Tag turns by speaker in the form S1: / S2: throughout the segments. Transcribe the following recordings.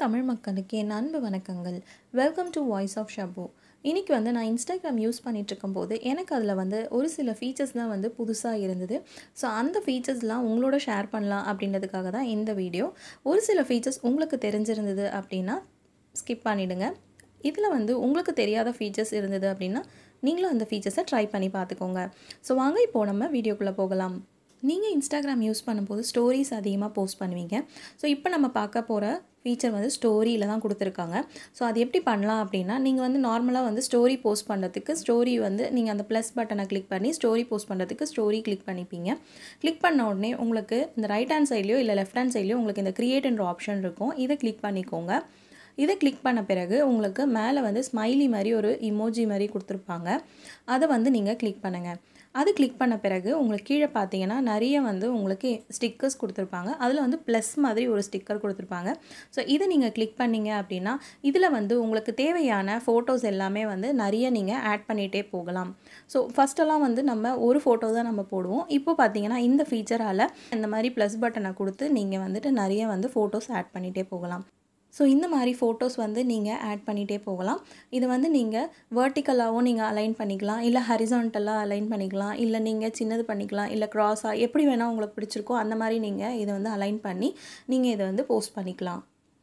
S1: தமிழ் மக்களுக்கு என் அன்பு வணக்கங்கள் welcome to voice of Shabu இன்றைக்கி வந்து நான் இன்ஸ்டாகிராம் யூஸ் பண்ணிட்டு இருக்கும்போது எனக்கு அதில் வந்து ஒரு சில ஃபீச்சர்ஸ்லாம் வந்து புதுசாக இருந்தது ஸோ அந்த ஃபீச்சர்ஸ்லாம் உங்களோட ஷேர் பண்ணலாம் அப்படின்றதுக்காக தான் இந்த வீடியோ ஒரு சில ஃபீச்சர்ஸ் உங்களுக்கு தெரிஞ்சிருந்தது அப்படின்னா ஸ்கிப் பண்ணிவிடுங்க இதில் வந்து உங்களுக்கு தெரியாத ஃபீச்சர்ஸ் இருந்தது அப்படின்னா நீங்களும் அந்த ஃபீச்சர்ஸை ட்ரை பண்ணி பார்த்துக்கோங்க ஸோ வாங்க இப்போது நம்ம வீடியோக்குள்ளே போகலாம் நீங்கள் இன்ஸ்டாகிராம் யூஸ் பண்ணும்போது ஸ்டோரிஸ் அதிகமாக போஸ்ட் பண்ணுவீங்க ஸோ இப்போ நம்ம பார்க்க போகிற ஃபீச்சர் வந்து ஸ்டோரியில் தான் கொடுத்துருக்காங்க ஸோ அது எப்படி பண்ணலாம் அப்படின்னா நீங்கள் வந்து நார்மலாக வந்து ஸ்டோரி போஸ்ட் பண்ணுறதுக்கு ஸ்டோரி வந்து நீங்கள் அந்த ப்ளஸ் பட்டனை கிளிக் பண்ணி ஸ்டோரி போஸ்ட் பண்ணுறதுக்கு ஸ்டோரி கிளிக் பண்ணிப்பீங்க கிளிக் பண்ண உடனே உங்களுக்கு இந்த ரைட் ஹேண்ட் சைட்லையோ இல்லை லெஃப்ட் ஹேண்ட் சைட்லையோ உங்களுக்கு இந்த கிரியேட்ன்ற ஆப்ஷன் இருக்கும் இதை கிளிக் பண்ணிக்கோங்க இதை கிளிக் பண்ண பிறகு உங்களுக்கு மேலே வந்து ஸ்மைலி மாதிரி ஒரு இமோஜி மாதிரி கொடுத்துருப்பாங்க அதை வந்து நீங்கள் கிளிக் பண்ணுங்கள் அது கிளிக் பண்ண பிறகு உங்களுக்கு கீழே பார்த்தீங்கன்னா நிறைய வந்து உங்களுக்கு ஸ்டிக்கர்ஸ் கொடுத்துருப்பாங்க அதில் வந்து ப்ளஸ் மாதிரி ஒரு ஸ்டிக்கர் கொடுத்துருப்பாங்க ஸோ இதை நீங்கள் கிளிக் பண்ணீங்க அப்படின்னா இதில் வந்து உங்களுக்கு தேவையான ஃபோட்டோஸ் எல்லாமே வந்து நிறைய நீங்கள் ஆட் பண்ணிகிட்டே போகலாம் ஸோ ஃபஸ்ட்டெல்லாம் வந்து நம்ம ஒரு ஃபோட்டோ தான் நம்ம போடுவோம் இப்போ பார்த்தீங்கன்னா இந்த ஃபீச்சரால் இந்த மாதிரி ப்ளஸ் பட்டனை கொடுத்து நீங்கள் வந்துட்டு நிறைய வந்து ஃபோட்டோஸ் ஆட் பண்ணிகிட்டே போகலாம் ஸோ இந்த மாதிரி ஃபோட்டோஸ் வந்து நீங்கள் ஆட் பண்ணிகிட்டே போகலாம் இது வந்து நீங்கள் வேர்ட்டிக்கலாகவும் நீங்கள் அலைன் பண்ணிக்கலாம் இல்லை ஹரிசான்டலாக அலைன் பண்ணிக்கலாம் இல்லை நீங்கள் சின்னது பண்ணிக்கலாம் இல்லை க்ராஸாக எப்படி வேணால் உங்களுக்கு பிடிச்சிருக்கோ அந்த மாதிரி நீங்கள் இதை வந்து அலைன் பண்ணி நீங்கள் இதை வந்து போஸ்ட் பண்ணிக்கலாம்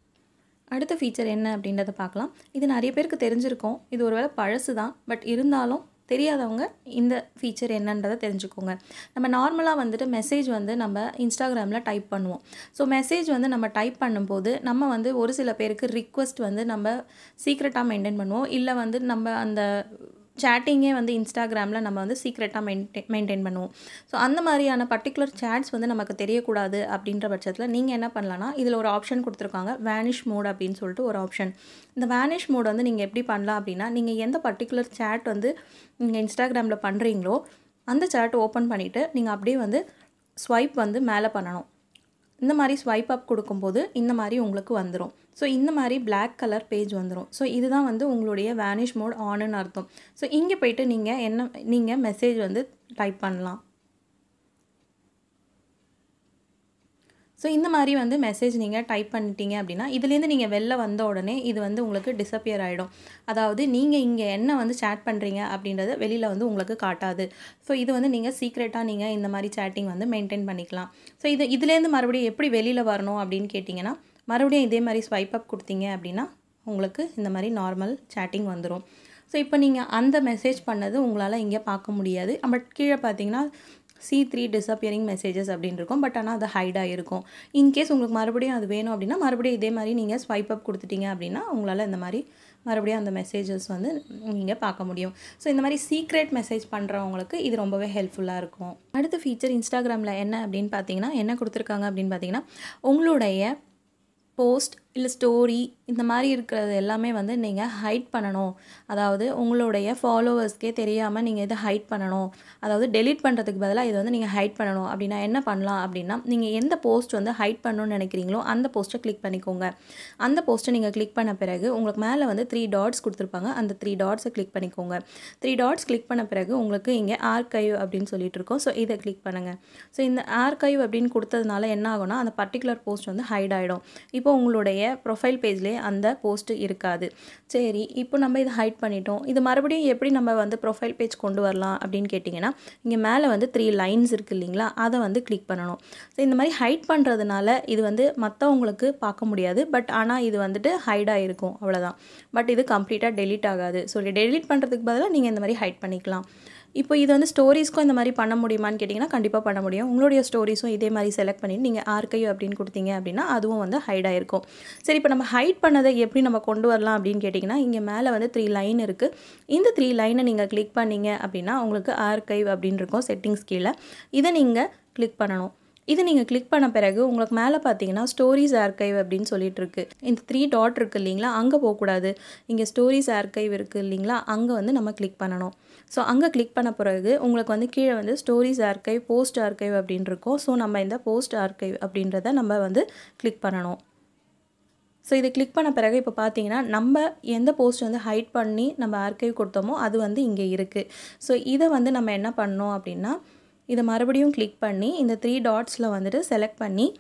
S1: அடுத்த ஃபீச்சர் என்ன அப்படின்றத பார்க்கலாம் இது நிறைய பேருக்கு தெரிஞ்சிருக்கும் இது ஒருவேளை பழசு தான் பட் இருந்தாலும் தெரியாதவங்க இந்த ஃபீச்சர் என்னன்றதை தெரிஞ்சுக்கோங்க நம்ம நார்மலாக வந்துட்டு மெசேஜ் வந்து நம்ம இன்ஸ்டாகிராமில் டைப் பண்ணுவோம் ஸோ மெசேஜ் வந்து நம்ம டைப் பண்ணும்போது நம்ம வந்து ஒரு சில பேருக்கு ரிக்வெஸ்ட் வந்து நம்ம சீக்ரெட்டாக மெயின்டைன் பண்ணுவோம் இல்லை வந்து நம்ம அந்த சேட்டிங்கே வந்து இன்ஸ்டாகிராமில் நம்ம வந்து சீக்ரெட்டாக மெயின்டைன் மெயின்டைன் பண்ணுவோம் ஸோ அந்த மாதிரியான பர்டிகுலர் சேட்ஸ் வந்து நமக்கு தெரியக்கூடாது அப்படின்ற பட்சத்தில் நீங்கள் என்ன பண்ணலான்னா இதில் ஒரு ஆப்ஷன் கொடுத்துருக்காங்க வேனிஷ் மோட் அப்படின்னு சொல்லிட்டு ஒரு ஆப்ஷன் இந்த வேனிஷ் மோட் வந்து நீங்கள் எப்படி பண்ணலாம் அப்படின்னா நீங்கள் எந்த பர்டிகுலர் சேட் வந்து நீங்கள் இன்ஸ்டாகிராமில் பண்ணுறீங்களோ அந்த சேட் ஓப்பன் பண்ணிவிட்டு நீங்கள் அப்படியே வந்து ஸ்வைப் வந்து மேலே பண்ணணும் இந்த மாதிரி ஸ்வைப் அப் கொடுக்கும்போது இந்த மாதிரி உங்களுக்கு வந்துடும் ஸோ இந்த மாதிரி பிளாக் கலர் பேஜ் வந்துடும் ஸோ இதுதான் வந்து உங்களுடைய வேனிஷ் மோட் ஆனுன்னு அர்த்தம் ஸோ இங்கே போயிட்டு நீங்கள் என்ன நீங்கள் மெசேஜ் வந்து டைப் பண்ணலாம் ஸோ இந்த மாதிரி வந்து மெசேஜ் நீங்கள் டைப் பண்ணிட்டீங்க அப்படின்னா இதுலேருந்து நீங்கள் வெளில வந்த உடனே இது வந்து உங்களுக்கு டிஸப்பியர் ஆகிடும் அதாவது நீங்கள் இங்கே என்ன வந்து சேட் பண்ணுறீங்க அப்படின்றத வெளியில் வந்து உங்களுக்கு காட்டாது ஸோ இது வந்து நீங்கள் சீக்ரெட்டாக நீங்கள் இந்த மாதிரி சேட்டிங் வந்து மெயின்டைன் பண்ணிக்கலாம் ஸோ இது இதுலேருந்து மறுபடியும் எப்படி வெளியில் வரணும் அப்படின்னு கேட்டிங்கன்னா மறுபடியும் இதே மாதிரி ஸ்வைப் அப் கொடுத்தீங்க அப்படின்னா உங்களுக்கு இந்த மாதிரி நார்மல் சேட்டிங் வந்துடும் ஸோ இப்போ நீங்கள் அந்த மெசேஜ் பண்ணது உங்களால் இங்கே பார்க்க முடியாது பட் கீழே பார்த்தீங்கன்னா சி த்ரீ டிஸப்பியரிங் மெசேஜஸ் அப்படின்னு இருக்கும் பட் ஆனால் அது ஹைடாக இருக்கும் இன்கேஸ் உங்களுக்கு மறுபடியும் அது வேணும் அப்படின்னா மறுபடியும் இதே மாதிரி நீங்கள் ஸ்வைப் அப் கொடுத்துட்டீங்க அப்படின்னா உங்களால் இந்த மாதிரி மறுபடியும் அந்த மெசேஜஸ் வந்து நீங்கள் பார்க்க முடியும் ஸோ இந்த மாதிரி சீக்ரெட் மெசேஜ் பண்ணுறவங்களுக்கு இது ரொம்பவே ஹெல்ப்ஃபுல்லாக இருக்கும் அடுத்த ஃபீச்சர் இன்ஸ்டாகிராமில் என்ன அப்படின்னு பார்த்தீங்கன்னா என்ன கொடுத்துருக்காங்க அப்படின்னு பார்த்தீங்கன்னா உங்களுடைய போஸ்ட் இல்லை ஸ்டோரி இந்த மாதிரி இருக்கிறது எல்லாமே வந்து நீங்கள் ஹைட் பண்ணணும் அதாவது உங்களுடைய ஃபாலோவர்ஸ்க்கே தெரியாமல் நீங்கள் இதை ஹைட் பண்ணணும் அதாவது டெலிட் பண்ணுறதுக்கு பதிலாக இதை வந்து நீங்கள் ஹைட் பண்ணணும் அப்படின்னா என்ன பண்ணலாம் அப்படின்னா நீங்கள் எந்த போஸ்ட் வந்து ஹைட் பண்ணணும்னு நினைக்கிறீங்களோ அந்த போஸ்ட்டை கிளிக் பண்ணிக்கோங்க அந்த போஸ்ட்டை நீங்கள் கிளிக் பண்ண பிறகு உங்களுக்கு மேலே வந்து த்ரீ டாட்ஸ் கொடுத்துருப்பாங்க அந்த த்ரீ டாட்ஸை கிளிக் பண்ணிக்கோங்க த்ரீ டாட்ஸ் கிளிக் பண்ண பிறகு உங்களுக்கு இங்கே ஆர்கைவ் அப்படின்னு சொல்லிட்டு இருக்கோம் ஸோ இதை கிளிக் பண்ணுங்கள் ஸோ இந்த ஆர்கைவ் அப்படின்னு கொடுத்ததுனால என்ன ஆகும்னா அந்த பர்டிகுலர் போஸ்ட் வந்து ஹைட் ஆகிடும் இப்போ உங்களுடைய ப்ரொஃபைல் பேஜ்லேயே அந்த போஸ்ட்டு இருக்காது சரி இப்போ நம்ம இதை ஹைட் பண்ணிட்டோம் இது மறுபடியும் எப்படி நம்ம வந்து ப்ரொஃபைல் பேஜ் கொண்டு வரலாம் அப்படின்னு கேட்டிங்கன்னா இங்கே மேலே வந்து த்ரீ லைன்ஸ் இருக்குது இல்லைங்களா அதை வந்து கிளிக் பண்ணணும் ஸோ இந்த மாதிரி ஹைட் பண்ணுறதுனால இது வந்து மற்றவங்களுக்கு பார்க்க முடியாது பட் ஆனால் இது வந்துட்டு ஹைடாக இருக்கும் அவ்வளோதான் பட் இது கம்ப்ளீட்டாக டெலிட் ஆகாது ஸோ டெலிட் பண்ணுறதுக்கு பதிலாக நீங்கள் இந்த மாதிரி ஹைட் பண்ணிக்கலாம் இப்போ இது வந்து ஸ்டோரிஸ்க்கும் இந்த மாதிரி பண்ண முடியுமான்னு கேட்டிங்கன்னா கண்டிப்பாக பண்ண முடியும் உங்களுடைய ஸ்டோரிஸும் இதே மாதிரி செலக்ட் பண்ணிட்டு நீங்கள் ஆர்கைவ் அப்படின்னு கொடுத்தீங்க அப்படின்னா அதுவும் வந்து ஹைடாக இருக்கும் சரி இப்போ நம்ம ஹைட் பண்ணதை எப்படி நம்ம கொண்டு வரலாம் அப்படின்னு கேட்டிங்கன்னா இங்கே மேலே வந்து த்ரீ லைன் இருக்குது இந்த த்ரீ லைனை நீங்கள் கிளிக் பண்ணீங்க அப்படின்னா உங்களுக்கு ஆர்கைவ் அப்படின்னு இருக்கும் செட்டிங்ஸ் கீழே இதை நீங்கள் கிளிக் பண்ணணும் இது நீங்கள் கிளிக் பண்ண பிறகு உங்களுக்கு மேலே பார்த்தீங்கன்னா ஸ்டோரிஸ் ஆர்கைவ் அப்படின்னு சொல்லிட்டு இருக்கு இந்த த்ரீ டாட் இருக்குது இல்லைங்களா அங்கே போகக்கூடாது இங்கே ஸ்டோரிஸ் ஆர்கைவ் இருக்குது இல்லைங்களா அங்கே வந்து நம்ம கிளிக் பண்ணணும் ஸோ அங்கே கிளிக் பண்ண பிறகு உங்களுக்கு வந்து கீழே வந்து ஸ்டோரிஸ் ஆர்கைவ் போஸ்ட் ஆர்கைவ் அப்படின்னு இருக்கும் ஸோ நம்ம இந்த போஸ்ட் ஆர்கைவ் அப்படின்றத நம்ம வந்து கிளிக் பண்ணணும் ஸோ இதை கிளிக் பண்ண பிறகு இப்போ பார்த்தீங்கன்னா நம்ம எந்த போஸ்ட் வந்து ஹைட் பண்ணி நம்ம ஆர்கைவ் கொடுத்தோமோ அது வந்து இங்கே இருக்குது ஸோ இதை வந்து நம்ம என்ன பண்ணோம் அப்படின்னா இதை மறுபடியும் கிளிக் பண்ணி இந்த த்ரீ டாட்ஸில் வந்துட்டு செலக்ட் பண்ணி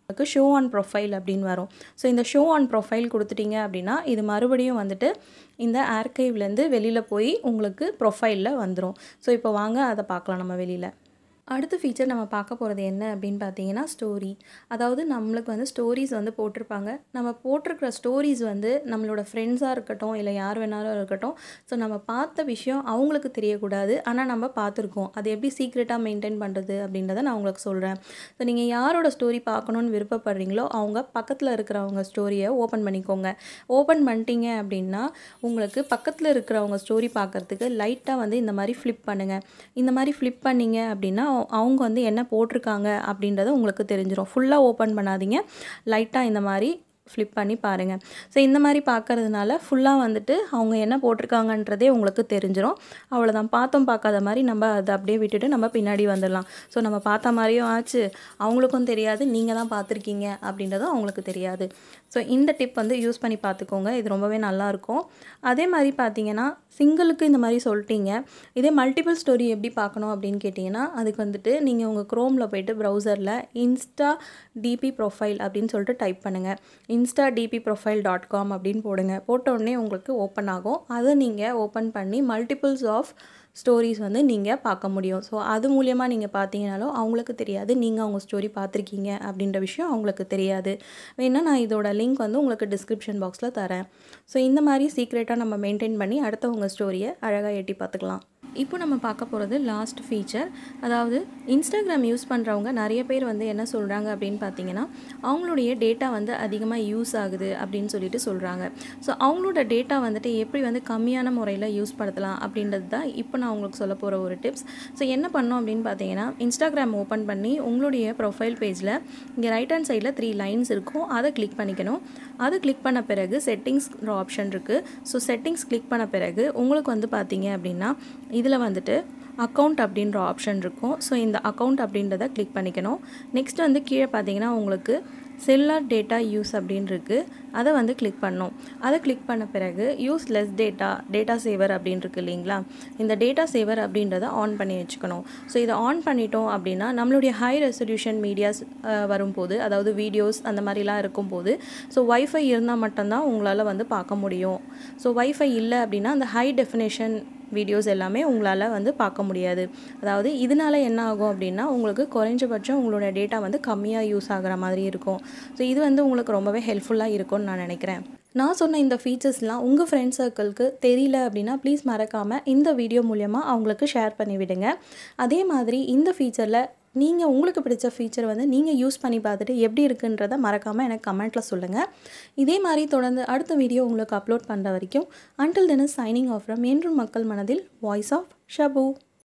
S1: உங்களுக்கு ஷோ ஆன் ப்ரொஃபைல் அப்படின்னு வரும் ஸோ இந்த ஷோ ஆன் ப்ரொஃபைல் கொடுத்துட்டீங்க அப்படின்னா இது மறுபடியும் வந்துட்டு இந்த ஆர்கைவ்லேருந்து வெளியில் போய் உங்களுக்கு ப்ரொஃபைலில் வந்துடும் ஸோ இப்போ வாங்க அதை பார்க்கலாம் நம்ம வெளியில் அடுத்த ஃபீச்சர் நம்ம பார்க்க போகிறது என்ன அப்படின்னு பார்த்தீங்கன்னா ஸ்டோரி அதாவது நம்மளுக்கு வந்து ஸ்டோரிஸ் வந்து போட்டிருப்பாங்க நம்ம போட்டிருக்கிற ஸ்டோரிஸ் வந்து நம்மளோட ஃப்ரெண்ட்ஸாக இருக்கட்டும் இல்லை யார் வேணாலும் இருக்கட்டும் ஸோ நம்ம பார்த்த விஷயம் அவங்களுக்கு தெரியக்கூடாது ஆனால் நம்ம பார்த்துருக்கோம் அது எப்படி சீக்ரெட்டாக மெயின்டைன் பண்ணுறது அப்படின்றத நான் உங்களுக்கு சொல்கிறேன் ஸோ நீங்கள் யாரோட ஸ்டோரி பார்க்கணுன்னு விருப்பப்படுறீங்களோ அவங்க பக்கத்தில் இருக்கிறவங்க ஸ்டோரியை ஓப்பன் பண்ணிக்கோங்க ஓப்பன் பண்ணிட்டீங்க அப்படின்னா உங்களுக்கு பக்கத்தில் இருக்கிறவங்க ஸ்டோரி பார்க்குறதுக்கு லைட்டாக வந்து இந்த மாதிரி ஃப்ளிப் பண்ணுங்கள் இந்த மாதிரி ஃப்ளிப் பண்ணீங்க அப்படின்னா அவங்க வந்து என்ன போட்டிருக்காங்க அப்படின்றத உங்களுக்கு தெரிஞ்சிடும் ஃபுல்லாக ஓப்பன் பண்ணாதீங்க லைட்டாக இந்த மாதிரி ஃப்ளிப் பண்ணி பாருங்கள் ஸோ இந்த மாதிரி பார்க்கறதுனால ஃபுல்லாக வந்துட்டு அவங்க என்ன போட்டிருக்காங்கன்றதே உங்களுக்கு தெரிஞ்சிடும் அவ்வளோதான் பார்த்தோம் பார்க்காத மாதிரி நம்ம அதை அப்படியே விட்டுட்டு நம்ம பின்னாடி வந்துடலாம் ஸோ நம்ம பார்த்த மாதிரியும் ஆச்சு அவங்களுக்கும் தெரியாது நீங்கள் தான் பார்த்துருக்கீங்க அப்படின்றதும் அவங்களுக்கு தெரியாது ஸோ இந்த டிப் வந்து யூஸ் பண்ணி பார்த்துக்கோங்க இது ரொம்பவே நல்லாயிருக்கும் அதே மாதிரி பார்த்தீங்கன்னா சிங்கிளுக்கு இந்த மாதிரி சொல்லிட்டீங்க இதே மல்டிபிள் ஸ்டோரி எப்படி பார்க்கணும் அப்படின்னு கேட்டிங்கன்னா அதுக்கு வந்துட்டு நீங்கள் உங்கள் க்ரோமில் போயிட்டு ப்ரௌசரில் இன்ஸ்டா டிபி ப்ரொஃபைல் அப்படின்னு சொல்லிட்டு டைப் பண்ணுங்கள் Insta DP profile dot com அப்படின்னு போடுங்க போட்ட உடனே உங்களுக்கு ஓப்பன் ஆகும் அதை நீங்கள் ஓப்பன் பண்ணி மல்டிபிள்ஸ் ஆஃப் ஸ்டோரிஸ் வந்து நீங்கள் பார்க்க முடியும் ஸோ அது மூலியமாக நீங்கள் பார்த்தீங்கனாலும் அவங்களுக்கு தெரியாது நீங்கள் அவங்க ஸ்டோரி பார்த்துருக்கீங்க அப்படின்ற விஷயம் அவங்களுக்கு தெரியாது வேணால் நான் இதோட லிங்க் வந்து உங்களுக்கு டிஸ்கிரிப்ஷன் பாக்ஸில் தரேன் ஸோ இந்த மாதிரி சீக்ரெட்டாக நம்ம மெயின்டைன் பண்ணி அடுத்தவங்க ஸ்டோரியை அழகாக எட்டி பார்த்துக்கலாம் இப்போ நம்ம பார்க்க போகிறது லாஸ்ட் ஃபீச்சர் அதாவது இன்ஸ்டாகிராம் யூஸ் பண்ணுறவங்க நிறைய பேர் வந்து என்ன சொல்கிறாங்க அப்படின்னு பார்த்தீங்கன்னா அவங்களுடைய டேட்டா வந்து அதிகமாக யூஸ் ஆகுது அப்படின்னு சொல்லிட்டு சொல்கிறாங்க ஸோ அவங்களோட டேட்டா வந்துட்டு எப்படி வந்து கம்மியான முறையில் யூஸ் படுத்தலாம் அப்படின்றது தான் இப்போ நான் உங்களுக்கு சொல்ல போகிற ஒரு டிப்ஸ் ஸோ என்ன பண்ணோம் அப்படின்னு பார்த்தீங்கன்னா இன்ஸ்டாகிராம் ஓப்பன் பண்ணி உங்களுடைய ப்ரொஃபைல் பேஜில் இங்கே ரைட் ஹேண்ட் சைடில் த்ரீ லைன்ஸ் இருக்கும் அதை கிளிக் பண்ணிக்கணும் அதை கிளிக் பண்ண பிறகு செட்டிங்ஸ் ஆப்ஷன் இருக்குது ஸோ செட்டிங்ஸ் கிளிக் பண்ண பிறகு உங்களுக்கு வந்து பார்த்தீங்க அப்படின்னா இதில் வந்துட்டு அக்கௌண்ட் அப்படின்ற ஆப்ஷன் இருக்கும் ஸோ இந்த அக்கௌண்ட் அப்படின்றத கிளிக் பண்ணிக்கணும் நெக்ஸ்ட் வந்து கீழே பார்த்தீங்கன்னா உங்களுக்கு செல்லார் டேட்டா யூஸ் அப்படின்னு இருக்குது அதை வந்து கிளிக் பண்ணணும் அதை கிளிக் பண்ண பிறகு use less data data saver அப்படின்னு இருக்கு இல்லைங்களா இந்த டேட்டா சேவர் அப்படின்றத ஆன் பண்ணி வச்சுக்கணும் ஸோ இதை ஆன் பண்ணிட்டோம் அப்படின்னா நம்மளுடைய ஹை ரெசல்யூஷன் மீடியாஸ் வரும்போது அதாவது வீடியோஸ் அந்த மாதிரிலாம் இருக்கும்போது ஸோ ஒய்ஃபை இருந்தால் மட்டும்தான் உங்களால் வந்து பார்க்க முடியும் ஸோ ஒய்ஃபை இல்லை அப்படின்னா அந்த ஹை டெஃபினேஷன் வீடியோஸ் எல்லாமே உங்களால் வந்து பார்க்க முடியாது அதாவது இதனால என்ன ஆகும் அப்படின்னா உங்களுக்கு குறைஞ்சபட்சம் உங்களோட டேட்டா வந்து கம்மியாக யூஸ் ஆகிற மாதிரி இருக்கும் ஸோ இது வந்து உங்களுக்கு ரொம்பவே ஹெல்ப்ஃபுல்லாக இருக்கும்னு நான் நினைக்கிறேன் நான் சொன்ன இந்த ஃபீச்சர்ஸ்லாம் உங்கள் ஃப்ரெண்ட் சர்க்கிளுக்கு தெரியல அப்படின்னா ப்ளீஸ் மறக்காமல் இந்த வீடியோ மூலயமா அவங்களுக்கு ஷேர் பண்ணி விடுங்க அதே மாதிரி இந்த ஃபீச்சரில் நீங்கள் உங்களுக்கு பிடிச்ச ஃபீச்சர் வந்து நீங்கள் யூஸ் பண்ணி பார்த்துட்டு எப்படி இருக்குன்றதை மறக்காமல் எனக்கு கமெண்ட்டில் சொல்லுங்கள் இதே மாதிரி தொடர்ந்து அடுத்த வீடியோ உங்களுக்கு அப்லோட் பண்ணுற வரைக்கும் until then signing off from என்றும் மக்கள் மனதில் வாய்ஸ் ஆஃப் ஷபு